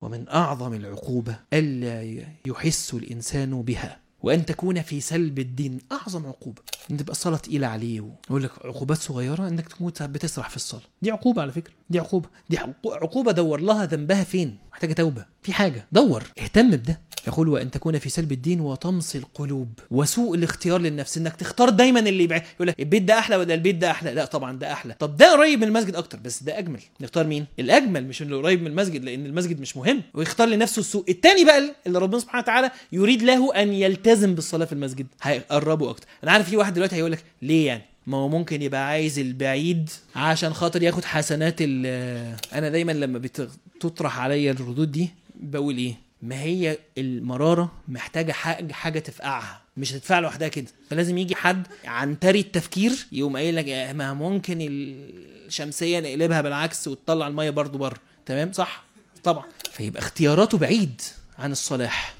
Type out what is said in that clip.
ومن اعظم العقوبه الا يحس الانسان بها وان تكون في سلب الدين اعظم عقوبه ان تبقى الصلاه تقيله عليه ويقول لك عقوبات صغيره انك تكون بتسرح في الصلاه دي عقوبه على فكره دي عقوبه دي عقو- عقوبه دور لها ذنبها فين محتاجه توبه في حاجه دور اهتم بده يقول وان تكون في سلب الدين وطمس القلوب وسوء الاختيار للنفس انك تختار دايما اللي يبقى يقول لك البيت ده احلى ولا البيت ده احلى لا طبعا ده احلى طب ده قريب من المسجد اكتر بس ده اجمل نختار مين الاجمل مش اللي قريب من المسجد لان المسجد مش مهم ويختار لنفسه السوء التاني بقى اللي ربنا سبحانه وتعالى يريد له ان يلتزم بالصلاه في المسجد هيقربه اكتر انا عارف في واحد دلوقتي هيقول لك ليه يعني ما هو ممكن يبقى عايز البعيد عشان خاطر ياخد حسنات ال انا دايما لما بتطرح عليا الردود دي بقول ايه ما هي المرارة محتاجة حاجة, حاجة تفقعها مش هتدفع لوحدها كده فلازم يجي حد عنتري التفكير يقوم قايل لك آه، ما ممكن الشمسية نقلبها بالعكس وتطلع المية برضو بره تمام صح طبعا فيبقى اختياراته بعيد عن الصلاح